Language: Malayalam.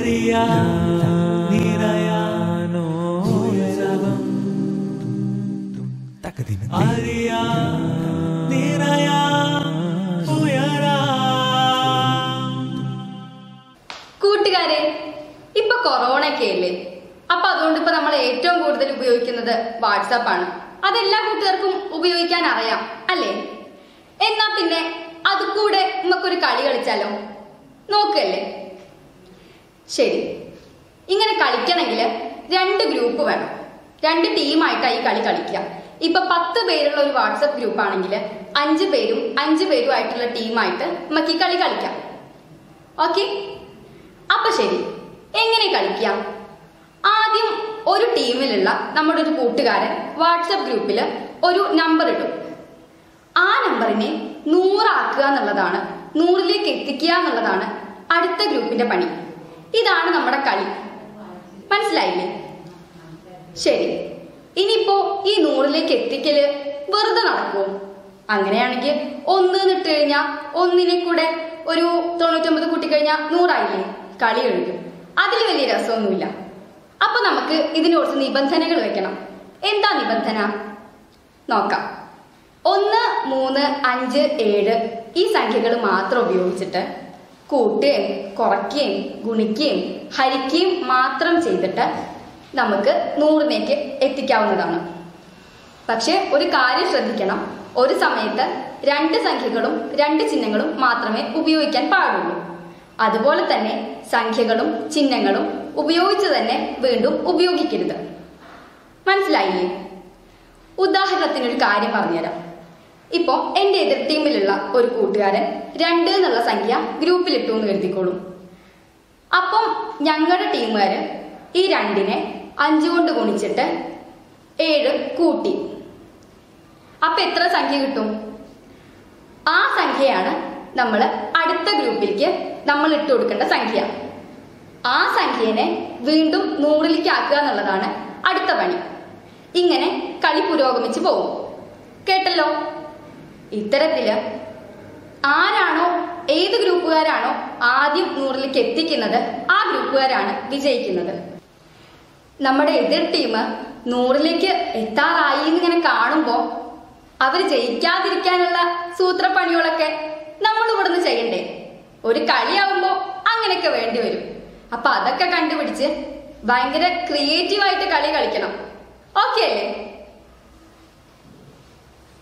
നിറയാനോ ഉത്സവം അറിയാ നിറയാ ഉയരാ കൂട്ടുകാരെ ഇപ്പൊ കൊറോണ ഒക്കെ അല്ലേ അപ്പൊ അതുകൊണ്ട് ഇപ്പൊ നമ്മൾ ഏറ്റവും കൂടുതൽ ഉപയോഗിക്കുന്നത് വാട്സാപ്പ് ആണ് അതെല്ലാ കൂട്ടുകാർക്കും ഉപയോഗിക്കാൻ അറിയാം അല്ലേ എന്നാ പിന്നെ അത് കൂടെ നമുക്കൊരു കളി കളിച്ചാലോ നോക്കല്ലേ ശരി ഇങ്ങനെ കളിക്കണമെങ്കിൽ രണ്ട് ഗ്രൂപ്പ് വേണം രണ്ട് ടീമായിട്ടാണ് ഈ കളി കളിക്കുക ഇപ്പൊ പത്ത് പേരുള്ള ഒരു വാട്സപ്പ് ഗ്രൂപ്പ് ആണെങ്കിൽ അഞ്ച് പേരും അഞ്ച് പേരും ആയിട്ടുള്ള ടീമായിട്ട് നമുക്ക് ഈ കളി കളിക്കാം ഓക്കെ അപ്പൊ ശരി എങ്ങനെ കളിക്കാം ആദ്യം ഒരു ടീമിലുള്ള നമ്മുടെ ഒരു കൂട്ടുകാരൻ വാട്സപ്പ് ഗ്രൂപ്പിൽ ഒരു നമ്പർ ഇടും ആ നമ്പറിനെ നൂറാക്കുക എന്നുള്ളതാണ് നൂറിലേക്ക് എത്തിക്കുക എന്നുള്ളതാണ് അടുത്ത ഗ്രൂപ്പിന്റെ പണി ഇതാണ് നമ്മുടെ കളി മനസ്സിലായില്ലേ ശരി ഇനിയിപ്പോ ഈ നൂറിലേക്ക് എത്തിക്കല് വെറുതെ നടക്കുമോ അങ്ങനെയാണെങ്കിൽ ഒന്ന് നിട്ട് കഴിഞ്ഞാൽ ഒന്നിനെ കൂടെ ഒരു തൊണ്ണൂറ്റൊമ്പത് കൂട്ടിക്കഴിഞ്ഞാൽ നൂറായില്ലേ കളി എഴുതും അതിൽ വലിയ രസമൊന്നുമില്ല അപ്പൊ നമുക്ക് ഇതിന് കുറച്ച് നിബന്ധനകൾ വെക്കണം എന്താ നിബന്ധന നോക്കാം ഒന്ന് മൂന്ന് അഞ്ച് ഏഴ് ഈ സംഖ്യകൾ മാത്രം ഉപയോഗിച്ചിട്ട് കൂട്ടുകയും കുറയ്ക്കുകയും ഗുണിക്കുകയും ഹരിക്കുകയും മാത്രം ചെയ്തിട്ട് നമുക്ക് നൂറിലേക്ക് എത്തിക്കാവുന്നതാണ് പക്ഷെ ഒരു കാര്യം ശ്രദ്ധിക്കണം ഒരു സമയത്ത് രണ്ട് സംഖ്യകളും രണ്ട് ചിഹ്നങ്ങളും മാത്രമേ ഉപയോഗിക്കാൻ പാടുള്ളൂ അതുപോലെ തന്നെ സംഖ്യകളും ചിഹ്നങ്ങളും ഉപയോഗിച്ച് തന്നെ വീണ്ടും ഉപയോഗിക്കരുത് മനസ്സിലായില്ലേ ഉദാഹരണത്തിന് ഒരു കാര്യം പറഞ്ഞുതരാം ഇപ്പൊ എന്റെ എതിർ ടീമിലുള്ള ഒരു കൂട്ടുകാരൻ രണ്ട് എന്നുള്ള സംഖ്യ ഗ്രൂപ്പിലിട്ടു എന്ന് കരുതിക്കോളും അപ്പം ഞങ്ങളുടെ ടീമുകാര് ഈ രണ്ടിനെ അഞ്ചു കൊണ്ട് ഗുണിച്ചിട്ട് ഏഴ് കൂട്ടി അപ്പൊ എത്ര സംഖ്യ കിട്ടും ആ സംഖ്യയാണ് നമ്മൾ അടുത്ത ഗ്രൂപ്പിലേക്ക് നമ്മൾ ഇട്ട് കൊടുക്കേണ്ട സംഖ്യ ആ സംഖ്യനെ വീണ്ടും നൂറിലേക്ക് ആക്കുക എന്നുള്ളതാണ് അടുത്ത പണി ഇങ്ങനെ കളി പുരോഗമിച്ച് പോകും കേട്ടല്ലോ ഇത്തരത്തില് ആരാണോ ഏത് ഗ്രൂപ്പുകാരാണോ ആദ്യം നൂറിലേക്ക് എത്തിക്കുന്നത് ആ ഗ്രൂപ്പുകാരാണ് വിജയിക്കുന്നത് നമ്മുടെ എതിർ ടീം നൂറിലേക്ക് എത്താറായി എന്നിങ്ങനെ കാണുമ്പോ അവർ ജയിക്കാതിരിക്കാനുള്ള സൂത്രപ്പണികളൊക്കെ നമ്മൾ ഇവിടുന്ന് ചെയ്യണ്ടേ ഒരു കളിയാവുമ്പോ അങ്ങനെയൊക്കെ വേണ്ടി വരും അപ്പൊ അതൊക്കെ കണ്ടുപിടിച്ച് ഭയങ്കര ക്രിയേറ്റീവായിട്ട് കളി കളിക്കണം ഓക്കെ അല്ലേ